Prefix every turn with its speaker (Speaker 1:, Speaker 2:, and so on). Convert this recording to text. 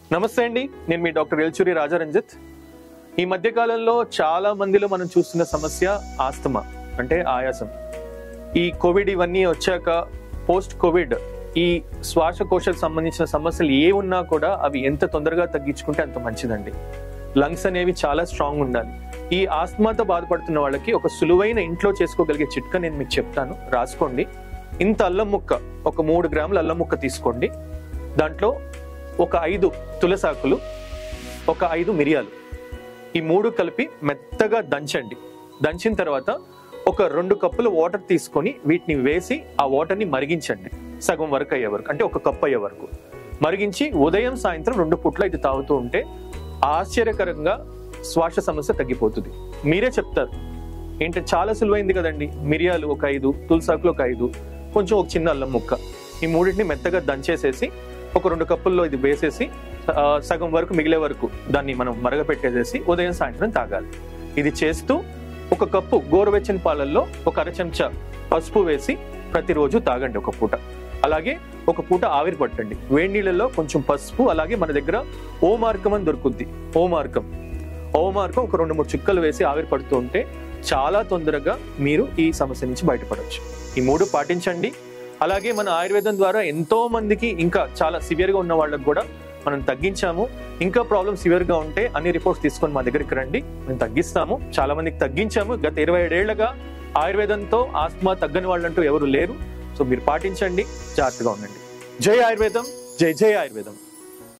Speaker 1: నమస్తే అండి నేను మీ డాక్టర్ ఎల్చూరి రాజారంజిత్ ఈ మధ్య కాలంలో చాలా మందిలో మనం చూస్తున్న సమస్య ఆస్తమా అంటే ఆయాసం ఈ కోవిడ్ ఇవన్నీ వచ్చాక పోస్ట్ కోవిడ్ ఈ శ్వాసకోశకు సంబంధించిన సమస్యలు ఏ ఉన్నా కూడా అవి ఎంత తొందరగా తగ్గించుకుంటే అంత మంచిదండి లంగ్స్ అనేవి చాలా స్ట్రాంగ్ ఉండాలి ఈ ఆస్తమాతో బాధపడుతున్న వాళ్ళకి ఒక సులువైన ఇంట్లో చేసుకోగలిగే చిట్కా నేను మీకు చెప్తాను రాసుకోండి ఇంత అల్లం ముక్క ఒక మూడు గ్రాముల అల్లం ముక్క తీసుకోండి దాంట్లో ఒక ఐదు తులసాకులు ఒక ఐదు మిరియాలు ఈ మూడు కలిపి మెత్తగా దంచండి దంచిన తర్వాత ఒక రెండు కప్పులు వాటర్ తీసుకొని వీటిని వేసి ఆ వాటర్ని మరిగించండి సగం వరకు అయ్యే వరకు అంటే ఒక కప్ అయ్యే వరకు మరిగించి ఉదయం సాయంత్రం రెండు పూట్ల ఇది తాగుతూ ఉంటే ఆశ్చర్యకరంగా శ్వాస సమస్య తగ్గిపోతుంది మీరే చెప్తారు ఏంటంటే చాలా సులువైంది కదండి మిరియాలు ఒక ఐదు తులసాకులు ఒక ఐదు కొంచెం ఒక చిన్న అల్లం ముక్క ఈ మూడింటిని మెత్తగా దంచేసేసి ఒక రెండు కప్పుల్లో ఇది వేసేసి ఆ, సగం వరకు మిగిలే వరకు దాన్ని మనం మరగపెట్టేసేసి ఉదయం సాయంత్రం తాగాలి ఇది చేస్తూ ఒక కప్పు గోరువెచ్చని పాలల్లో ఒక అర చెంచా పసుపు వేసి ప్రతిరోజు తాగండి ఒక పూట అలాగే ఒక పూట ఆవిరి పట్టండి వేడి నీళ్ళల్లో కొంచెం పసుపు అలాగే మన దగ్గర ఓ మార్గం అని దొరుకుద్ది ఓ మార్గం ఓ మార్గం ఒక రెండు మూడు చుక్కలు వేసి ఆవిరి పడుతూ ఉంటే చాలా తొందరగా మీరు ఈ సమస్య నుంచి బయటపడవచ్చు ఈ మూడు పాటించండి అలాగే మన ఆయుర్వేదం ద్వారా ఎంతో మందికి ఇంకా చాలా సివియర్ గా ఉన్న వాళ్ళకి కూడా మనం తగ్గించాము ఇంకా ప్రాబ్లం సివియర్ గా ఉంటే అన్ని రిపోర్ట్స్ తీసుకొని మా దగ్గరికి రండి మేము తగ్గిస్తాము చాలా మందికి తగ్గించాము గత ఇరవై ఏడేళ్లుగా ఆయుర్వేదంతో ఆస్మా తగ్గని వాళ్ళంటూ ఎవరు లేరు సో మీరు పాటించండి జాగ్రత్తగా ఉండండి జై ఆయుర్వేదం జై జై ఆయుర్వేదం